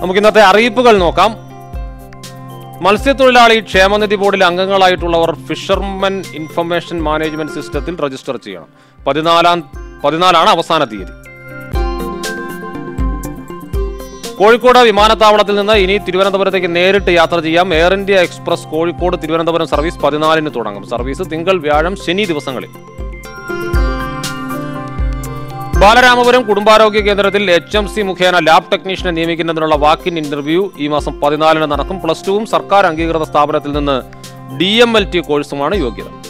നമുക്ക് ഇന്നത്തെ അറിയിപ്പുകൾ നോക്കാം മത്സ്യത്തൊഴിലാളി ക്ഷേമനിധി ബോർഡിൽ അംഗങ്ങളായിട്ടുള്ളവർ ഫിഷർമെൻ ഇൻഫർമേഷൻ മാനേജ്മെന്റ് സിസ്റ്റത്തിൽ രജിസ്റ്റർ ചെയ്യണം പതിനാലാം പതിനാലാണ് അവസാന തീയതി കോഴിക്കോട് വിമാനത്താവളത്തിൽ നിന്ന് ഇനി തിരുവനന്തപുരത്തേക്ക് നേരിട്ട് യാത്ര ചെയ്യാം Air India Express Kozhikode Thiruvananthapuram service പതിനാലിന് തുടങ്ങും സർവീസ് തിങ്കൾ വ്യാഴം ശനി ദിവസങ്ങളിൽ ബാലരാമപുരം കുടുംബാരോഗ്യ കേന്ദ്രത്തിൽ എച്ച് എം സി മുഖേന ലാബ് ടെക്നീഷ്യനെ നിയമിക്കുന്നതിനുള്ള വാക്കിൻ ഇന്റർവ്യൂ ഈ മാസം പതിനാലിന് നടക്കും പ്ലസ് ടുവും സർക്കാർ അംഗീകൃത സ്ഥാപനത്തിൽ നിന്ന് ഡി എം എൽ ടി കോഴ്സുമാണ് യോഗ്യത